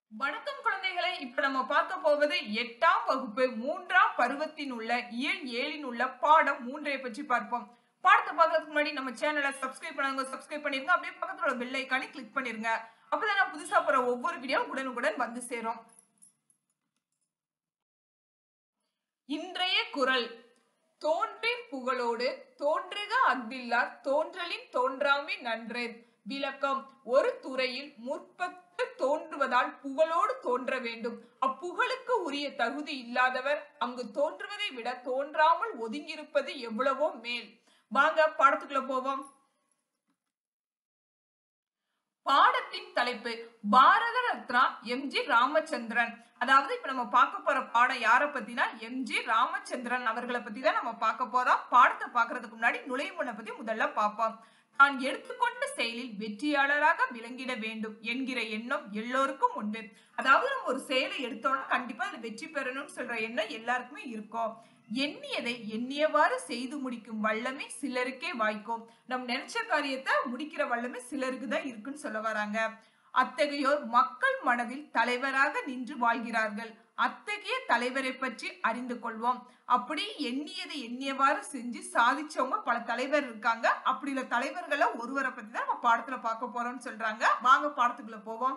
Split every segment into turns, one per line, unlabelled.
வணக்கம் குழந்தைகளை இப்ப நம்ம பார்க்க போவது எட்டாம் வகுப்பு மூன்றாம் பருவத்தின் உள்ள இயல் ஏழின் உள்ள பாடம் மூன்றை பற்றி பார்ப்போம் பாடத்தை பார்க்கறதுக்கு முன்னாடி நம்ம சேனலை சப்ஸ்கிரைப் பண்ணாங்க சப்ஸ்கிரைப் பண்ணிருங்க அப்படியே பக்கத்துல உள்ள பெல் ஐக்கானை கிளிக் பண்ணிருங்க அப்பதான் நான் புதுசா போற ஒவ்வொரு வீடியோ உடனுக்குடன் வந்து சேரும் இன்றைய குரல் தோன்றின் புகழோடு தோன்றுக அஃதில்லார் தோன்றலின் தோன்றாமை நன்றே விளக்கம் ஒரு துறையில் முற்பட்டு தோன்றுவதால் புகழோடு தோன்ற வேண்டும் அப்புகழுக்கு உரிய தகுதி இல்லாதவர் அங்கு தோன்றுவதை விட தோன்றாமல் ஒதுங்கியிருப்பது எவ்வளவோ மேல் வாங்க பாடத்துக்குள்ள போவோம் பாடத்தின் தலைப்பு பாரத ரத்னா எம் ஜி ராமச்சந்திரன் அதாவது இப்ப நம்ம பார்க்க போற பாடம் யார பத்தினா எம் ஜி ராமச்சந்திரன் அவர்களை பத்தி தான் நம்ம பார்க்க போறோம் பாடத்தை பார்க்கறதுக்கு முன்னாடி நுழைமுனை பத்தி முதல்ல பார்ப்போம் தான் எடுத்துக்கொண்ட செயலில் வெற்றியாளராக விளங்கிட வேண்டும் என்கிற எண்ணம் எல்லோருக்கும் உண்டு அதாவது நம்ம ஒரு செயலை எடுத்தோம்னா கண்டிப்பா அதுல வெற்றி பெறணும்னு சொல்ற எண்ணம் எல்லாருக்குமே இருக்கும் எண்ணியதை எண்ணியவாறு செய்து முடிக்கும் வல்லமை சிலருக்கே வாய்க்கும் நம்ம நினைச்ச காரியத்தை முடிக்கிற வல்லமை சிலருக்கு தான் இருக்குன்னு சொல்ல வராங்க அத்தகையோர் மக்கள் மனதில் தலைவராக நின்று வாழ்கிறார்கள் அத்தகைய தலைவரை பற்றி அறிந்து கொள்வோம் அப்படி எண்ணியதை எண்ணியவாறு செஞ்சு சாதிச்சவங்க பல தலைவர் இருக்காங்க அப்படி உள்ள தலைவர்களை ஒருவரை பத்தி தான் நம்ம பாடத்துல பார்க்க போறோம்னு சொல்றாங்க வாங்க பாடத்துக்குள்ள போவோம்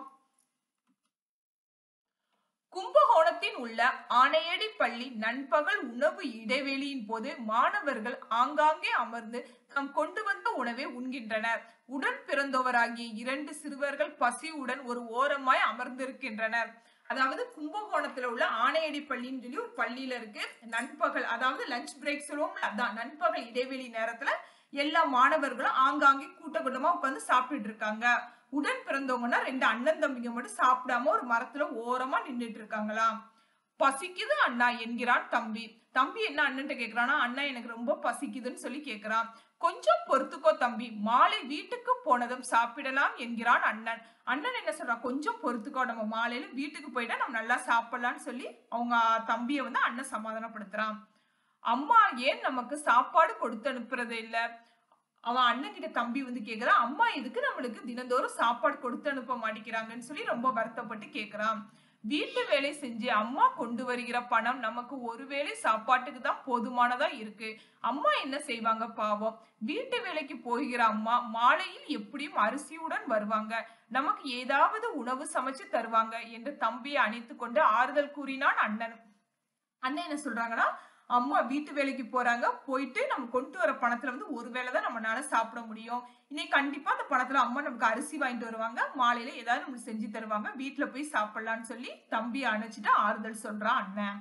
கும்பகோணத்தின் உள்ள ஆனையடி பள்ளி நண்பகல் உணவு இடைவெளியின் போது மாணவர்கள் ஆங்காங்கே அமர்ந்து தாம் கொண்டு வந்த உணவை உண்கின்றனர் உடன் பிறந்தவராகிய இரண்டு சிறுவர்கள் பசியுடன் ஒரு ஓரமாய் அமர்ந்திருக்கின்றனர் அதாவது கும்பகோணத்துல உள்ள ஆனையடி பள்ளின்னு சொல்லி ஒரு பள்ளியில இருக்கு நண்பகல் அதாவது லஞ்ச் பிரேக் சொல்லுவோம்ல அதான் நண்பகல் இடைவெளி நேரத்துல எல்லா மாணவர்களும் ஆங்காங்கே கூட்ட கூட்டமா உட்காந்து சாப்பிட்டுட்டு இருக்காங்க உடன் பிறந்தவங்கன்னா ரெண்டு அண்ணன் தம்பிங்க மட்டும் சாப்பிடாம ஒரு மரத்துல ஓரமா நின்றுட்டு இருக்காங்களாம் பசிக்குது அண்ணா என்கிறான் தம்பி தம்பி என்ன அண்ணன்ட்ட கேக்குறானா அண்ணா எனக்கு ரொம்ப பசிக்குதுன்னு சொல்லி கேக்குறான் கொஞ்சம் பொறுத்துக்கோ தம்பி மாலை வீட்டுக்கு போனதும் சாப்பிடலாம் என்கிறான் அண்ணன் அண்ணன் என்ன சொல்றான் கொஞ்சம் பொறுத்துக்கோ நம்ம மாலையில வீட்டுக்கு போயிட்டா நம்ம நல்லா சாப்பிடலாம்னு சொல்லி அவங்க தம்பிய வந்து அண்ணன் சமாதானப்படுத்துறான் அம்மா ஏன் நமக்கு சாப்பாடு கொடுத்து அனுப்புறது இல்ல அவன் அண்ணன் கிட்ட தம்பி வந்து கேக்குறான் அம்மா எதுக்கு நம்மளுக்கு தினந்தோறும் சாப்பாடு கொடுத்து அனுப்ப மாட்டேங்கிறாங்கன்னு சொல்லி ரொம்ப வருத்தப்பட்டு கேக்குறான் வீட்டு வேலை செஞ்சு அம்மா கொண்டு வருகிற பணம் நமக்கு ஒருவேளை சாப்பாட்டுக்கு தான் போதுமானதா இருக்கு அம்மா என்ன செய்வாங்க பாவம் வீட்டு வேலைக்கு போகிற அம்மா மாலையில் எப்படியும் அரிசியுடன் வருவாங்க நமக்கு ஏதாவது உணவு சமைச்சு தருவாங்க என்று தம்பியை அணைத்து கொண்டு ஆறுதல் கூறினான் அண்ணன் அண்ணன் என்ன சொல்றாங்கன்னா அம்மா வீட்டு வேலைக்கு போறாங்க போயிட்டு நம்ம கொண்டு வர பணத்துல வந்து ஒரு வேளை தான் நம்மளால சாப்பிட முடியும் இன்னைக்கு கண்டிப்பா அந்த பணத்துல அம்மா நமக்கு அரிசி வாங்கிட்டு வருவாங்க மாலையில ஏதாவது நம்மளுக்கு செஞ்சு தருவாங்க வீட்டுல போய் சாப்பிடலாம்னு சொல்லி தம்பி அணைச்சிட்டு ஆறுதல் சொல்றான் அண்ணன்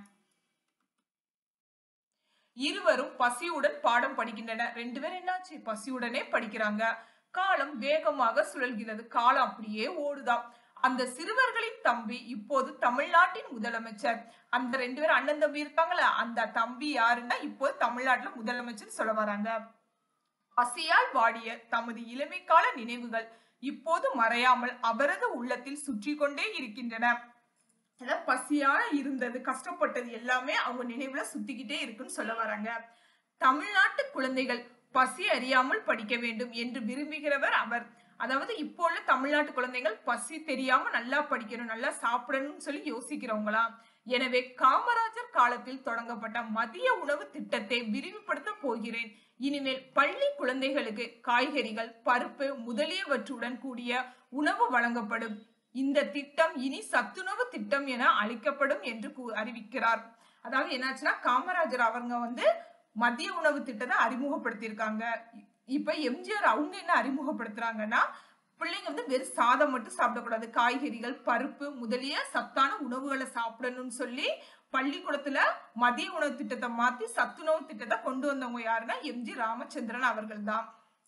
இருவரும் பசியுடன் பாடம் படிக்கின்றனர் ரெண்டு பேரும் என்னாச்சு பசியுடனே படிக்கிறாங்க காலம் வேகமாக சுழல்கிறது காலம் அப்படியே ஓடுதாம் அந்த சிறுவர்களின் தம்பி இப்போது தமிழ்நாட்டின் முதலமைச்சர் அந்த ரெண்டு பேரும் அண்ணன் தம்பி இருக்காங்களா அந்த தம்பி யாருன்னா இப்போது தமிழ்நாட்டுல முதலமைச்சர் சொல்ல வராங்க பசியால் வாடிய தமது இளமை கால நினைவுகள் இப்போது மறையாமல் அவரது உள்ளத்தில் சுற்றி கொண்டே இருக்கின்றன அதாவது பசியான இருந்தது கஷ்டப்பட்டது எல்லாமே அவங்க நினைவுல சுத்திக்கிட்டே இருக்குன்னு சொல்ல வராங்க தமிழ்நாட்டு குழந்தைகள் பசி அறியாமல் படிக்க வேண்டும் என்று விரும்புகிறவர் அவர் அதாவது இப்போ உள்ள தமிழ்நாட்டு குழந்தைகள் பசி தெரியாம நல்லா படிக்கணும் நல்லா சாப்பிடணும்னு சொல்லி யோசிக்கிறவங்களா எனவே காமராஜர் காலத்தில் தொடங்கப்பட்ட மதிய உணவு திட்டத்தை விரிவுபடுத்த போகிறேன் இனிமேல் பள்ளி குழந்தைகளுக்கு காய்கறிகள் பருப்பு முதலியவற்றுடன் கூடிய உணவு வழங்கப்படும் இந்த திட்டம் இனி சத்துணவு திட்டம் என அழைக்கப்படும் என்று அறிவிக்கிறார் அதாவது என்னாச்சுன்னா காமராஜர் அவங்க வந்து மதிய உணவு திட்டத்தை அறிமுகப்படுத்தியிருக்காங்க இப்ப எம்ஜிஆர் அவங்க என்ன அறிமுகப்படுத்துறாங்கன்னா பிள்ளைங்க வந்து வெறும் சாதம் மட்டும் சாப்பிடக்கூடாது காய்கறிகள் பருப்பு முதலிய சத்தான உணவுகளை சாப்பிடணும்னு சொல்லி பள்ளிக்கூடத்துல மதிய உணவு திட்டத்தை மாத்தி சத்துணவு திட்டத்தை கொண்டு வந்தவங்க யாருன்னா எம் ஜி ராமச்சந்திரன் அவர்கள் தான்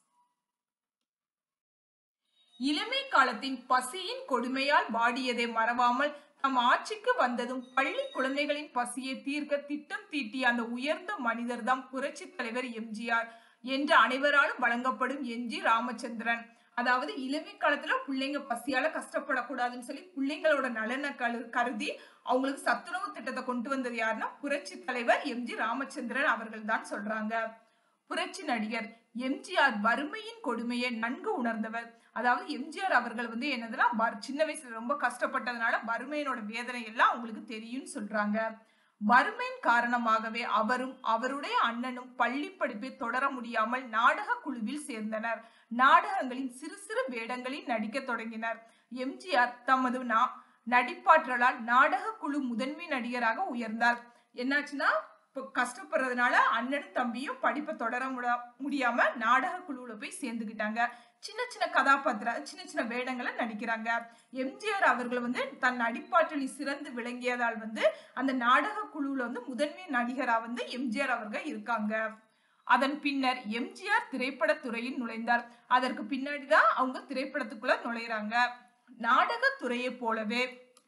இளமை காலத்தின் பசியின் கொடுமையால் வாடியதை மறவாமல் தம் ஆட்சிக்கு வந்ததும் பள்ளி குழந்தைகளின் பசியை தீர்க்க திட்டம் தீட்டிய அந்த உயர்ந்த மனிதர் தான் புரட்சி தலைவர் எம்ஜிஆர் என்று அனைவராலும் வழங்கப்படும் என் ஜி ராமச்சந்திரன் அதாவது இளமை காலத்துல பிள்ளைங்க பசியால கஷ்டப்படக்கூடாதுன்னு சொல்லி பிள்ளைங்களோட நலனை கருதி அவங்களுக்கு சத்துணவு திட்டத்தை கொண்டு வந்தது யாருன்னா புரட்சி தலைவர் எம் ஜி ராமச்சந்திரன் அவர்கள் தான் சொல்றாங்க புரட்சி நடிகர் எம்ஜிஆர் வறுமையின் கொடுமையை நன்கு உணர்ந்தவர் அதாவது எம்ஜிஆர் அவர்கள் வந்து என்னதுன்னா வறு- சின்ன வயசுல ரொம்ப கஷ்டப்பட்டதுனால வறுமையினோட வேதனை எல்லாம் அவங்களுக்கு தெரியும்னு சொல்றாங்க வறுமையின் காரணமாகவே அவரும் அவருடைய அண்ணனும் பள்ளி படிப்பை தொடர முடியாமல் நாடக குழுவில் சேர்ந்தனர் நாடகங்களின் சிறு சிறு வேடங்களில் நடிக்க தொடங்கினர் எம்ஜிஆர் தமது நா- நடிப்பாற்றலால் நாடக குழு முதன்மை நடிகராக உயர்ந்தார் என்னாச்சுன்னா இப்போ கஷ்டப்படுறதுனால அண்ணனும் தம்பியும் படிப்பை தொடர முடா- முடியாம நாடக குழுவுல போய் சேர்ந்துக்கிட்டாங்க சின்ன சின்ன கதாபாத்திர சின்ன சின்ன வேடங்களை நடிக்கிறாங்க எம்ஜிஆர் அவர்கள் வந்து தன் நடிப்பாற்றலில் சிறந்து விளங்கியதால் வந்து அந்த நாடக குழுவுல வந்து முதன்மை நடிகரா வந்து எம்ஜிஆர் அவர்கள் இருக்காங்க அதன் பின்னர் எம்ஜிஆர் திரைப்படத் துறையில் நுழைந்தார் அதற்கு பின்னாடிதான் அவங்க திரைப்படத்துக்குள்ள நுழையிறாங்க நாடகத் துறையை போலவே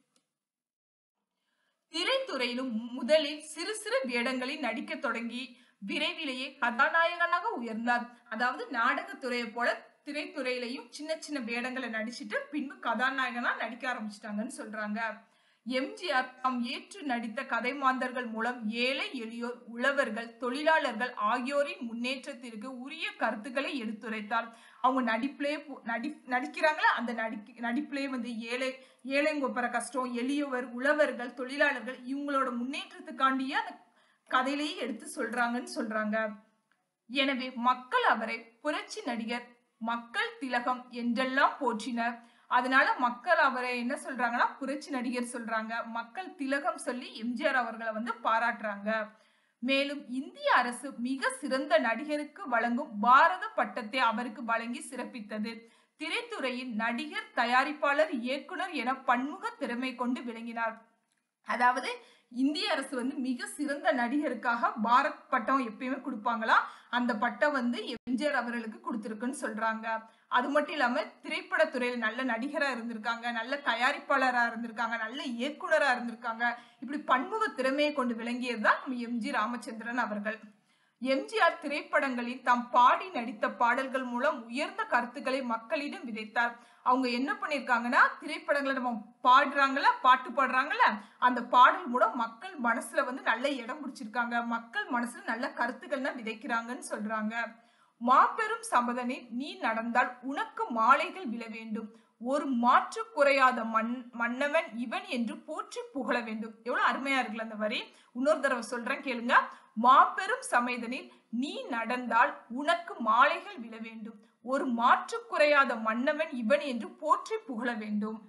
திரைத்துறையிலும் முதலில் சிறு சிறு வேடங்களில் நடிக்க தொடங்கி விரைவிலேயே கதாநாயகனாக உயர்ந்தார் அதாவது நாடகத்துறையை போல திரைத்துறையிலையும் சின்ன சின்ன வேடங்களை நடிச்சிட்டு பின்பு கதாநாயகனா நடிக்க ஆரம்பிச்சிட்டாங்கன்னு சொல்றாங்க எம்ஜிஆர் தாம் ஏற்று நடித்த கதை மாந்தர்கள் மூலம் ஏழை எளியோர் உழவர்கள் தொழிலாளர்கள் ஆகியோரின் முன்னேற்றத்திற்கு உரிய கருத்துக்களை எடுத்துரைத்தார் அவங்க நடிப்பிலே பு- நடி நடிக்கிறாங்களா அந்த நடி நடிப்பிலே வந்து ஏழை ஏழைங்கொப்பர கஷ்டம் எளியவர் உழவர்கள் தொழிலாளர்கள் இவங்களோட முன்னேற்றத்துக்காண்டியே அந்த கதையிலேயே எடுத்து சொல்றாங்கன்னு சொல்றாங்க எனவே மக்கள் அவரை புரட்சி நடிகர் மக்கள் திலகம் என்றெல்லாம் போற்றினர் அதனால மக்கள் அவரை என்ன சொல்றாங்கன்னா புரட்சி நடிகர் சொல்றாங்க மக்கள் திலகம் சொல்லி எம்ஜிஆர் அவர்களை வந்து பாராட்டுறாங்க மேலும் இந்திய அரசு மிக சிறந்த நடிகருக்கு வழங்கும் பாரத பட்டத்தை அவருக்கு வழங்கி சிறப்பித்தது திரைத்துறையின் நடிகர் தயாரிப்பாளர் இயக்குனர் என பன்முக திறமை கொண்டு விளங்கினார் அதாவது இந்திய அரசு வந்து மிக சிறந்த நடிகருக்காக பாரத் பட்டம் எப்பயுமே கொடுப்பாங்களா அந்த பட்டம் வந்து எம்ஜிஆர் அவர்களுக்கு கொடுத்திருக்குன்னு சொல்றாங்க அது மட்டும் இல்லாம திரைப்படத்துறையில் நல்ல நடிகரா இருந்திருக்காங்க நல்ல தயாரிப்பாளரா இருந்திருக்காங்க நல்ல இயக்குனரா இருந்திருக்காங்க இப்படி பன்முக திறமையை கொண்டு விளங்கியது தான் நம்ம எம்ஜி ராமச்சந்திரன் அவர்கள் எம்ஜிஆர் திரைப்படங்களில் தாம் பாடி நடித்த பாடல்கள் மூலம் உயர்ந்த கருத்துக்களை மக்களிடம் விதைத்தார் அவங்க என்ன பண்ணிருக்காங்கன்னா திரைப்படங்களை நம்ம பாடுறாங்கல்ல பாட்டு பாடுறாங்கல்ல அந்த பாடல் மூலம் மக்கள் மனசுல வந்து நல்ல இடம் பிடிச்சிருக்காங்க மக்கள் மனசுல நல்ல கருத்துக்கள்னா விதைக்கிறாங்கன்னு சொல்றாங்க மாபெரும் சபதனை நீ நடந்தால் உனக்கு மாலைகள் விழ வேண்டும் ஒரு மாற்று குறையாத மண் மன்னவன் இவன் என்று போற்றி புகழ வேண்டும் எவ்வளவு அருமையா இருக்குல்ல அந்த வரி இன்னொரு தடவை சொல்றேன் கேளுங்க மாபெரும் சமைதனில் நீ நடந்தால் உனக்கு மாலைகள் விழ வேண்டும் ஒரு மாற்று குறையாத மன்னவன் இவன் என்று போற்றி புகழ வேண்டும்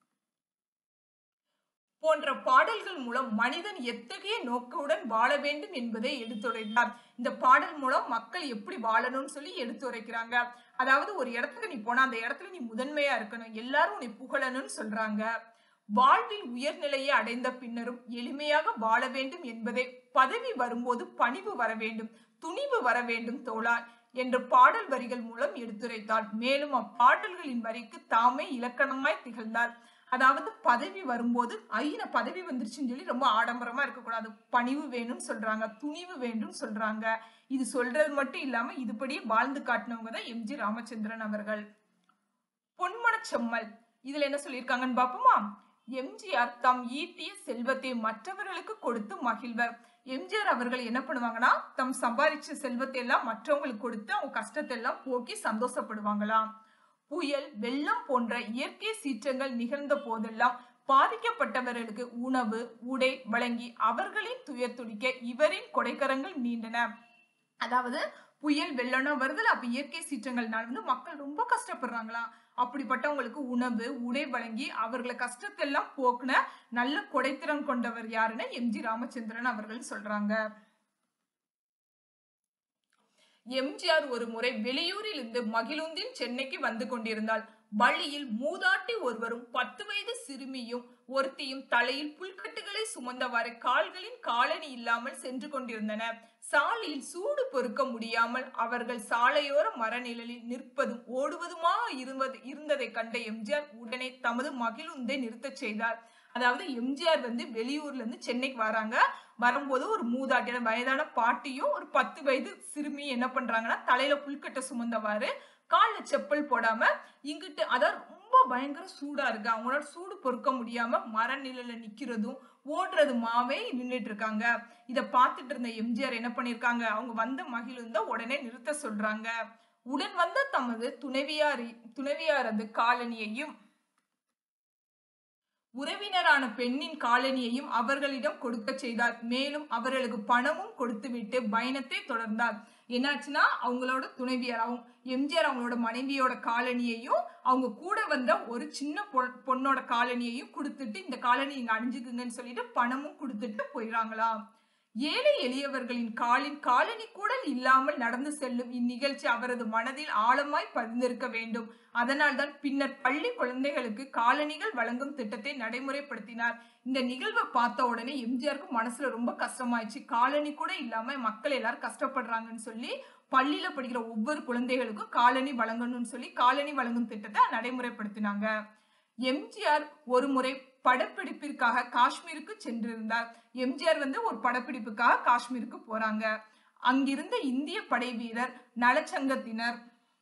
போன்ற பாடல்கள் மூலம் மனிதன் எத்தகைய நோக்குடன் வாழ வேண்டும் என்பதை எடுத்துரைத்தார் இந்த பாடல் மூலம் மக்கள் எப்படி வாழணும்னு சொல்லி எடுத்துரைக்கிறாங்க அதாவது ஒரு இடத்துக்கு நீ போனா அந்த இடத்துல நீ முதன்மையா இருக்கணும் எல்லாரும் உன்னை புகழணும்னு சொல்றாங்க வாழ்வில் உயர்நிலையை அடைந்த பின்னரும் எளிமையாக வாழ வேண்டும் என்பதை பதவி வரும்போது பணிவு வர வேண்டும் துணிவு வர வேண்டும் தோழா என்ற பாடல் வரிகள் மூலம் எடுத்துரைத்தார் மேலும் அப்பாடல்களின் வரிக்கு தாமே இலக்கணமாய் திகழ்ந்தார் அதாவது பதவி வரும்போது ஐன பதவி வந்துருச்சுன்னு சொல்லி ரொம்ப ஆடம்பரமா இருக்கக்கூடாது பணிவு வேணும்னு சொல்றாங்க துணிவு வேண்டும் சொல்றாங்க இது சொல்றது மட்டும் இல்லாம இதுபடியே வாழ்ந்து காட்டினவங்க தான் எம்ஜி ராமச்சந்திரன் அவர்கள் பொன்மனச் செம்மல் இதுல என்ன சொல்லியிருக்காங்கன்னு பாப்போமா எம்ஜிஆர் தாம் ஈட்டிய செல்வத்தை மற்றவர்களுக்கு கொடுத்து மகிழ்வர் எம்ஜிஆர் அவர்கள் என்ன பண்ணுவாங்கன்னா தம் சம்பாதிச்ச செல்வத்தை எல்லாம் மற்றவங்களுக்கு கொடுத்து அவங்க கஷ்டத்தை எல்லாம் போக்கி சந்தோஷப்படுவாங்களாம் புயல் வெள்ளம் போன்ற இயற்கை சீற்றங்கள் நிகழ்ந்த போதெல்லாம் பாதிக்கப்பட்டவர்களுக்கு உணவு உடை வழங்கி அவர்களின் துயர் துடிக்க இவரின் கொடைக்கரங்கள் நீண்டன அதாவது புயல் வெள்ளம்னா வருதுல அப்ப இயற்கை சீற்றங்கள்னால வந்து மக்கள் ரொம்ப கஷ்டப்படுறாங்களாம் அப்படிப்பட்டவங்களுக்கு உணவு உடை வழங்கி அவர்களை கஷ்டத்தை எல்லாம் போக்குன நல்ல கொடைத்திறன் கொண்டவர் யாருன்னு எம்ஜி ராமச்சந்திரன் அவர்கள் சொல்றாங்க எம்ஜிஆர் ஒரு முறை வெளியூரில் இருந்து மகிழுந்தின் சென்னைக்கு வந்து கொண்டிருந்தாள் வழியில் மூதாட்டி ஒருவரும் பத்து வயது சிறுமியும் ஒருத்தியும் தலையில் புல்கட்டுகளை சுமந்தவாறு கால்களின் காலணி இல்லாமல் சென்று கொண்டிருந்தன சாலையில் சூடு பொறுக்க முடியாமல் அவர்கள் சாலையோர மரநிழலில் நிற்பதும் ஓடுவதுமாக இருந்தது இருந்ததை கண்ட எம்ஜிஆர் உடனே தமது மகிழுந்தை நிறுத்தச் செய்தார் அதாவது எம்ஜிஆர் வந்து வெளியூர்ல இருந்து சென்னைக்கு வராங்க வரும்போது ஒரு மூதாட்டியான வயதான பாட்டியும் ஒரு பத்து வயது சிறுமி என்ன பண்றாங்கன்னா தலையில புல்கட்டை சுமந்தவாறு காலில் செப்பல் போடாம இங்கிட்டு அதாவது ரொம்ப பயங்கர சூடா இருக்கு அவங்களோட சூடு பொறுக்க முடியாம மர நிழல நிக்கிறதும் ஓடுறதுமாவே நின்றுட்டு இருக்காங்க இத பார்த்துட்டு இருந்த எம்ஜிஆர் என்ன பண்ணிருக்காங்க அவங்க வந்த மகிழுந்த உடனே நிறுத்த சொல்றாங்க உடன் வந்த தமது துணைவியாரி துணைவியாரது காலனியையும் உறவினரான பெண்ணின் காலனியையும் அவர்களிடம் கொடுக்க செய்தார் மேலும் அவர்களுக்கு பணமும் கொடுத்துவிட்டு பயணத்தை தொடர்ந்தார் என்னாச்சுன்னா அவங்களோட துணைவியார் அவங்க எம்ஜிஆர் அவங்களோட மனைவியோட காலனியையும் அவங்க கூட வந்த ஒரு சின்ன பொண்ணோட காலனியையும் கொடுத்துட்டு இந்த காலனி இங்க அணிஞ்சுக்குங்கன்னு சொல்லிட்டு பணமும் கொடுத்துட்டு போயிடறாங்களாம் ஏழை எளியவர்களின் காலின் காலனி கூட இல்லாமல் நடந்து செல்லும் இந்நிகழ்ச்சி அவரது மனதில் ஆழமாய் பதிந்திருக்க வேண்டும் அதனால்தான் பின்னர் பள்ளி குழந்தைகளுக்கு காலனிகள் வழங்கும் திட்டத்தை நடைமுறைப்படுத்தினார் இந்த நிகழ்வை பார்த்த உடனே எம்ஜிஆருக்கு மனசுல ரொம்ப கஷ்டமாயிடுச்சு காலனி கூட இல்லாம மக்கள் எல்லாரும் கஷ்டப்படுறாங்கன்னு சொல்லி பள்ளியில படிக்கிற ஒவ்வொரு குழந்தைகளுக்கும் காலனி வழங்கணும்னு சொல்லி காலனி வழங்கும் திட்டத்தை நடைமுறைப்படுத்தினாங்க எம்ஜிஆர் ஒரு முறை படப்பிடிப்பிற்காக காஷ்மீருக்கு சென்றிருந்தார் எம்ஜிஆர் வந்து ஒரு படப்பிடிப்புக்காக காஷ்மீருக்கு போறாங்க அங்கிருந்த இந்திய படை வீரர் நலச்சங்கத்தினர்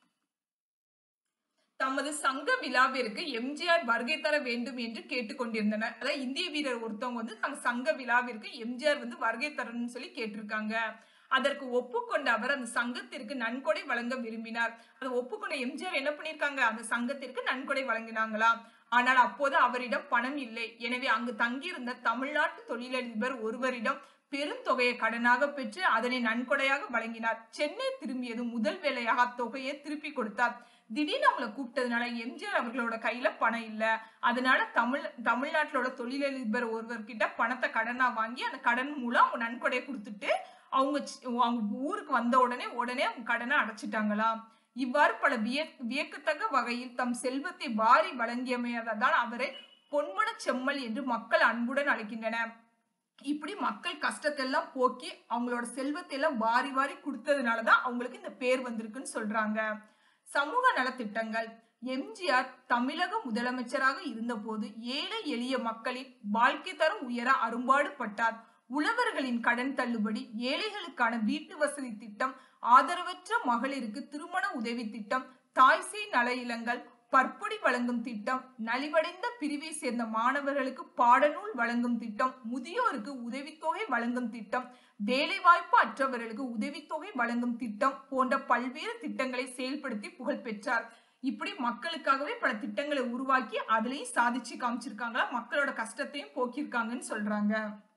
தமது சங்க விழாவிற்கு எம்ஜிஆர் வருகை தர வேண்டும் என்று கேட்டுக்கொண்டிருந்தனர் அதாவது இந்திய வீரர் ஒருத்தவங்க வந்து தங்க சங்க விழாவிற்கு எம்ஜிஆர் வந்து வருகை தரணும்னு சொல்லி கேட்டிருக்காங்க அதற்கு ஒப்புக்கொண்ட அவர் அந்த சங்கத்திற்கு நன்கொடை வழங்க விரும்பினார் அதை ஒப்புக்கொண்ட எம்ஜிஆர் என்ன பண்ணிருக்காங்க அந்த சங்கத்திற்கு நன்கொடை வழங்கினாங்களாம் ஆனால் அப்போது அவரிடம் பணம் இல்லை எனவே அங்கு தங்கியிருந்த தமிழ்நாட்டு தொழிலதிபர் ஒருவரிடம் பெருந்தொகையை கடனாக பெற்று அதனை நன்கொடையாக வழங்கினார் சென்னை திரும்பியதும் முதல் வேலையாக அத்தொகையை திருப்பி கொடுத்தார் திடீர்னு அவங்கள கூப்பிட்டதுனால எம்ஜிஆர் அவர்களோட கையில பணம் இல்ல அதனால தமிழ் தமிழ்நாட்டிலோட தொழிலதிபர் ஒருவர்கிட்ட பணத்தை கடனா வாங்கி அந்த கடன் மூலம் அவங்க நன்கொடையை கொடுத்துட்டு அவங்க அவங்க ஊருக்கு வந்த உடனே உடனே அவங்க கடனை அடைச்சிட்டாங்களாம் இவ்வாறு பல விய வியக்கத்தக்க வகையில் தம் செல்வத்தை வாரி வழங்கியமையாதான் அவரை பொன்மன செம்மல் என்று மக்கள் அன்புடன் அழைக்கின்றனர் இப்படி மக்கள் கஷ்டத்தெல்லாம் போக்கி அவங்களோட செல்வத்தை எல்லாம் வாரி வாரி கொடுத்ததுனாலதான் அவங்களுக்கு இந்த பேர் வந்திருக்குன்னு சொல்றாங்க சமூக நலத்திட்டங்கள் எம்ஜிஆர் தமிழக முதலமைச்சராக இருந்தபோது ஏழை எளிய மக்களின் வாழ்க்கை தரம் உயர அரும்பாடுபட்டார் உழவர்களின் கடன் தள்ளுபடி ஏழைகளுக்கான வீட்டு வசதி திட்டம் ஆதரவற்ற மகளிருக்கு திருமண உதவி திட்டம் தாய்சேய் நல இளங்கள் பற்பொடி வழங்கும் திட்டம் நலிவடைந்த பிரிவை சேர்ந்த மாணவர்களுக்கு பாடநூல் வழங்கும் திட்டம் முதியோருக்கு உதவித்தொகை வழங்கும் திட்டம் வேலைவாய்ப்பு அற்றவர்களுக்கு உதவித்தொகை வழங்கும் திட்டம் போன்ற பல்வேறு திட்டங்களை செயல்படுத்தி புகழ் பெற்றார் இப்படி மக்களுக்காகவே பல திட்டங்களை உருவாக்கி அதுலயும் சாதிச்சு காமிச்சிருக்காங்க மக்களோட கஷ்டத்தையும் போக்கியிருக்காங்கன்னு சொல்றாங்க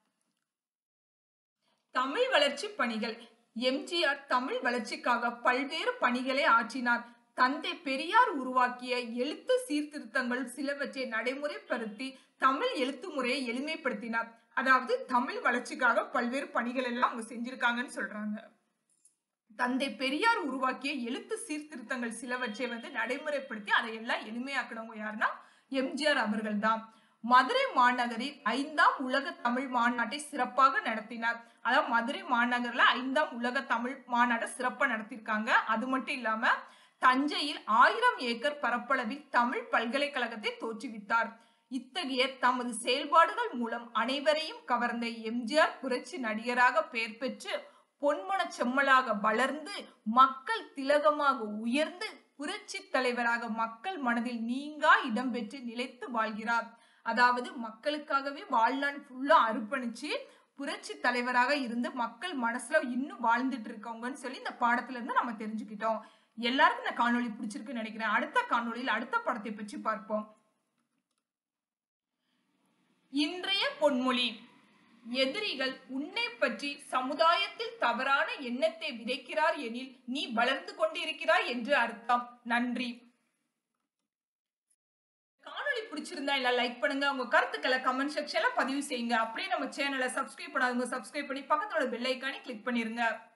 தமிழ் வளர்ச்சி பணிகள் எம்ஜிஆர் தமிழ் வளர்ச்சிக்காக பல்வேறு பணிகளை ஆற்றினார் தந்தை பெரியார் உருவாக்கிய எழுத்து சீர்திருத்தங்கள் சிலவற்றை நடைமுறைப்படுத்தி தமிழ் எழுத்து முறையை எளிமைப்படுத்தினார் அதாவது தமிழ் வளர்ச்சிக்காக பல்வேறு பணிகள் எல்லாம் அவங்க செஞ்சிருக்காங்கன்னு சொல்றாங்க தந்தை பெரியார் உருவாக்கிய எழுத்து சீர்திருத்தங்கள் சிலவற்றை வந்து நடைமுறைப்படுத்தி அதை எல்லாம் எளிமையாக்கினவங்க யாருன்னா எம்ஜிஆர் அவர்கள் தான் மதுரை மாநகரில் ஐந்தாம் உலக தமிழ் மாநாட்டை சிறப்பாக நடத்தினார் அதாவது மதுரை மாநகர்ல ஐந்தாம் உலக தமிழ் மாநாட்டை சிறப்பா நடத்திருக்காங்க அது மட்டும் இல்லாம தஞ்சையில் ஆயிரம் ஏக்கர் பரப்பளவில் தமிழ் பல்கலைக்கழகத்தை தோற்றுவித்தார் இத்தகைய தமது செயல்பாடுகள் மூலம் அனைவரையும் கவர்ந்த எம்ஜிஆர் புரட்சி நடிகராக பெயர் பெற்று பொன்மன செம்மலாக வளர்ந்து மக்கள் திலகமாக உயர்ந்து புரட்சி தலைவராக மக்கள் மனதில் நீங்கா இடம்பெற்று நிலைத்து வாழ்கிறார் அதாவது மக்களுக்காகவே வாழ்நாள் ஃபுல்லா அர்ப்பணிச்சு புரட்சி தலைவராக இருந்து மக்கள் மனசுல இன்னும் வாழ்ந்துட்டு இருக்கவங்கன்னு சொல்லி இந்த பாடத்துல இருந்து நம்ம தெரிஞ்சுக்கிட்டோம் எல்லாருக்கும் இந்த காணொளி பிடிச்சிருக்குன்னு நினைக்கிறேன் அடுத்த காணொளியில் அடுத்த படத்தை பற்றி பார்ப்போம் இன்றைய பொன்மொழி எதிரிகள் உன்னை பற்றி சமுதாயத்தில் தவறான எண்ணத்தை விதைக்கிறார் எனில் நீ வளர்ந்து கொண்டிருக்கிறாய் என்று அர்த்தம் நன்றி காணொளி பிடிச்சிருந்தா இல்ல லைக் பண்ணுங்க உங்க கருத்துக்களை கமெண்ட் செக்ஷன்ல பதிவு செய்யுங்க அப்படியே நம்ம சேனலை சப்ஸ்கிரைப் பண்ணாதவங்க சப்ஸ்கிரைப் பண்ணி பக்கத்தோட பெல் ஐக்கானே கிளிக் பண்ணிருங்க